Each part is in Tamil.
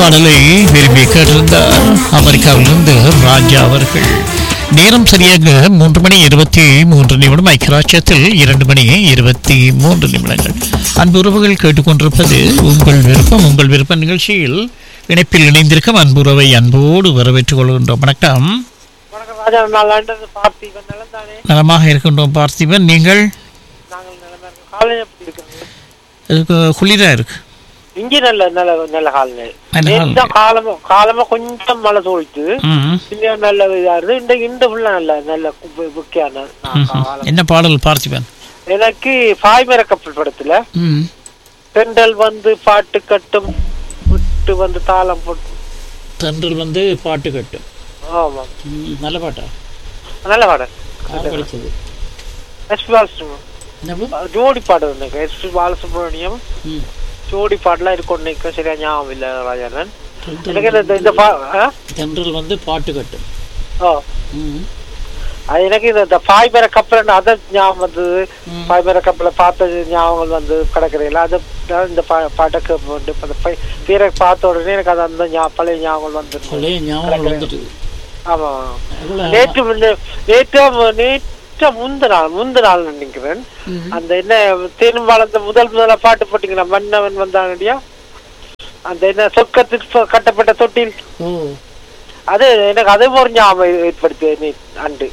பாடலை விரும்பி கேட்டிருந்தார் அமெரிக்காவிலிருந்து ராஜா அவர்கள் நேரம் சரியாக மூன்று மணி இருபத்தி மூன்று நிமிடம் ஐக்கியராட்சியத்தில் இரண்டு மணி இருபத்தி மூன்று நிமிடங்கள் அன்பு உறவுகள் கேட்டுக்கொண்டிருப்பது உங்கள் விருப்பம் உங்கள் விருப்ப நிகழ்ச்சியில் இணைப்பில் இணைந்திருக்கும் அன்புறவை அன்போடு வரவேற்றுக் கொள்கின்றோம் வணக்கம் வணக்கம் ராஜா நான் லண்டன்ல பார்த்திபன் நிலம் தானே நலமாக இருக்கின்றோம் பார்த்திபன் நீங்கள் நாங்கள் நிலமா இருக்கோம் காலையில் எப்படி இருக்கிறது இதுக்கு குளிராக இருக்கு இங்கே நல்ல நல்ல நல்ல காலநிலை நல்ல நேற்று தான் காலமா காலமா கொஞ்சம் மழை தோழிச்சு ம் இல்லையா நல்ல இதா இருந்து இந்த இந்த ஃபுல்லா நல்ல நல்ல முக்கியான காலம் என்ன பாடல் பார்த்திபன் எனக்கு பாய்மர கப்பல் படத்துல ம் தென்றல் வந்து பாட்டு கட்டும் விட்டு வந்து தாளம் போட்டு தென்றல் வந்து பாட்டு கட்டும் ஆமா நல்ல பாட்டா நல்ல பாடம் யார் படிச்சது எஸ் பி பாலசுப்ரமணியம் என்னப்போ ஜோடி பாடம் எனக்கு எஸ் பி பாலசுப்ரமணியம் ம் ஜோடி பாடலாம் இருக்கும் நிற்கும் சரியா ஞாபகம் இல்லை ராஜானன் தென்றல் எனக்கு இந்த இந்த பா ஆ? தென்றல் வந்து பாட்டு கட்டும் ஓ ம் அது எனக்கு இந்த இந்த பாய்மர கப்பல் அதை ஞாபகம் வந்தது ம். பாய்மர கப்பலை பார்த்தது ஞாபகம் வந்து கிடக்குறீங்களா அது நான் இந்த பா பாட்டை வந்து அந்த பை- பேரை பார்த்த உடனே எனக்கு அது அந்த ஞா- பழைய ஞாபகம் வந்துருச்சு பழைய ஞாபகம் வந்துட்டு ஆமா எவ்வளவு நேற்று முன்ன- நேற்று நேற்று முந்த நாள் முந்த நாள் நினைக்கிறேன் ம். அந்த என்ன தேனும் வளர்ந்த முதல் முதல்ல பாட்டு போட்டீங்களா மன்னவன் வந்தாங்கடியா அந்த என்ன சொர்க்கத்துக்கு ப- கட்டப்பட்ட தொட்டில் ஓ அது எனக்கு அதே ஒரு ஞாபகம் ஏற்படுத்தி நீ அண்டு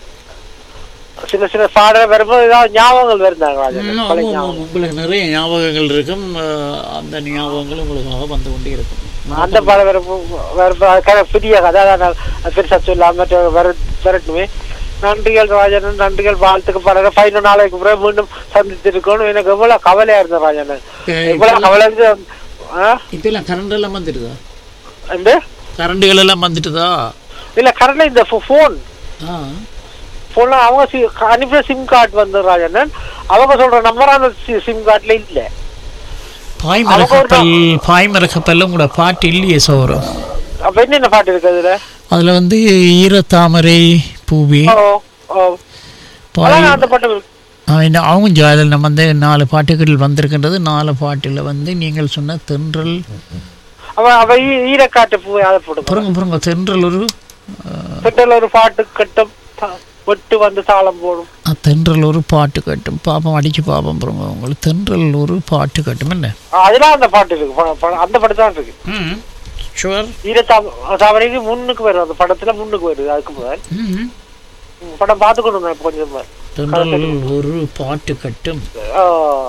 சில சில பாடல் வரும்போது ஏதாவது ஞாபகங்கள் வருந்தாங்க ராஜன் ம், பழைய ஆமா, ஆமா. ஞாபகம் உங்களுக்கு நிறைய ஞாபகங்கள் இருக்கும் அஹ், அந்த ஞாபகங்கள் உங்களுக்காக வந்து கொண்டே இருக்கும் அந்த பாடம் வரும்போது வரும்போது புதிய கதை அதான் நான் பெருசா சொல்லாம மற்ற வர வரட்டுமே நன்றிகள் ராஜன் நன்றிகள் வாழ்த்துக்கு பிறகு பதினொன்று நாளைக்கு பிறகு மீண்டும் சந்தித்து இருக்கணும் எனக்கு எவ்வளவு கவலையா இருந்தேன் ராஜன் ஏய், எவ்வளவு கவலை இருந்து ஆ? இப்பெல்லாம் கரண்ட் எல்லாம் வந்துட்டுதா இந்த கரண்டுகள் எல்லாம் வந்துட்டுதா இல்ல கரண்ட் இந்த போன் ஆ போன்ல அவங்க சி- அனுப்பின சிம் கார்டு வந்து ராஜன் அவங்க சொல்ற நம்பர் அந்த சிம் கார்டுல இல்ல பாய்மர அவங்க ஒரு கப்பல் பாய்மர கப்பல்ல உங்களோட பாட்டு இல்லையே சோறும் அப்ப என்னென்ன பாட்டு இருக்கு அதுல அதுல வந்து ஈரத்தாமரை பூவி ஓ ஓ பாய் அதான் அந்த பாட்டு இருக்கு. ஆ, என்ன அவங்க ஜா- அதில் நம்ம வந்து நாலு பாட்டுகள் வந்திருக்கின்றது நாலு பாட்டில் வந்து நீங்கள் சொன்ன தென்றல் அவ அவ ஈ- ஈரக்காட்டு பூ அதை போட்டு புறங்க புறங்க தென்றல் ஒரு பெட்ரோல் ஒரு பாட்டு கட்டும் த- வெட்டு வந்து தாளம் போடும் ஆ, தென்றல் ஒரு பாட்டு கட்டும் பாப்பம் அடிச்சு பாப்பம் புறங்க உங்களுக்கு தென்றல் ஒரு பாட்டு கட்டும் என்ன ஆ, அதெல்லாம் அந்த பாட்டு இருக்கு ப- ப- அந்த படம் தான் இருக்கு ம் ஷுவர் ஈரத்தாமரைக்கு முன்னுக்கு வரும் அந்த படத்துல முன்னுக்கு வருது அதுக்கு முதல் ம் ம், படம் பார்த்துக்கணும் நான் இப்ப கொஞ்சம் முதல். தென்றல் ஒரு பாட்டு கட்டும் ஆ,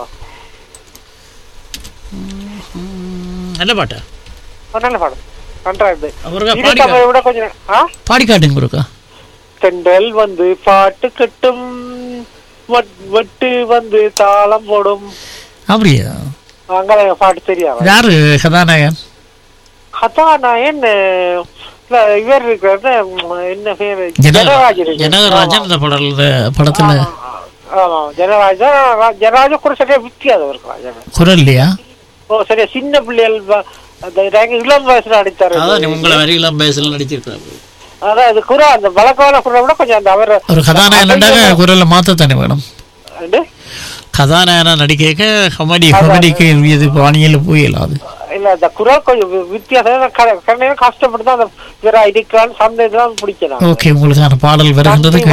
ம், நல்ல பாட்டா ஒரு நல்ல படம் நன்றாக அவருக்கா பாடி ஈரத்தாமரை விட கொஞ்சம் ஆ பாடி காட்டுங்க ஒருக்கா தென்றல் வந்து பாட்டு கட்டும் வட்- வெட்டு வந்து தாளம் போடும் அப்படியா அங்க பாட்டு தெரியாது யாரு கதாநாயகன் கதாநாயகன் இல்ல இவர் இருக்கிறது என்ன பேர் ஜன ஜனராஜ் இருக்கு. ஜனகராஜன் இந்த படம் இந்த படத்துல ஆமா ஜனராஜா ஜனராஜா கூட சரியா வித்தியாசம் இருக்கிறான் குரல் இல்லையா ஓ சரியா சின்ன பிள்ளைகள் வ- அந்த நாங்க இளம் வயசுல அடித்தாரு அதான் உங்களை வரையிலாம் பேசல நடிச்சிருக்காரு அதான் அது குரா அந்த வழக்கமான குரலை விட கொஞ்சம் அந்த அவர் ஒரு கதாநாயகன்டாக குரலை மாற்றத்தானே வேணும் வந்து, கதாநாயகனா நடிக்க காமெடி காமெடிக்கு இது பாணியில் போயிடலாது இல்ல அந்த குரல் கொஞ்சம் வி- வித்தியாசம் க- கண்ணையில கஷ்டப்பட்டு தான் அந்த வேற அடிக்கிறான்னு சந்தை தான் பிடிக்கிறான் ஓகே உங்களுக்கான பாடல் வருகின்றது நன்றி,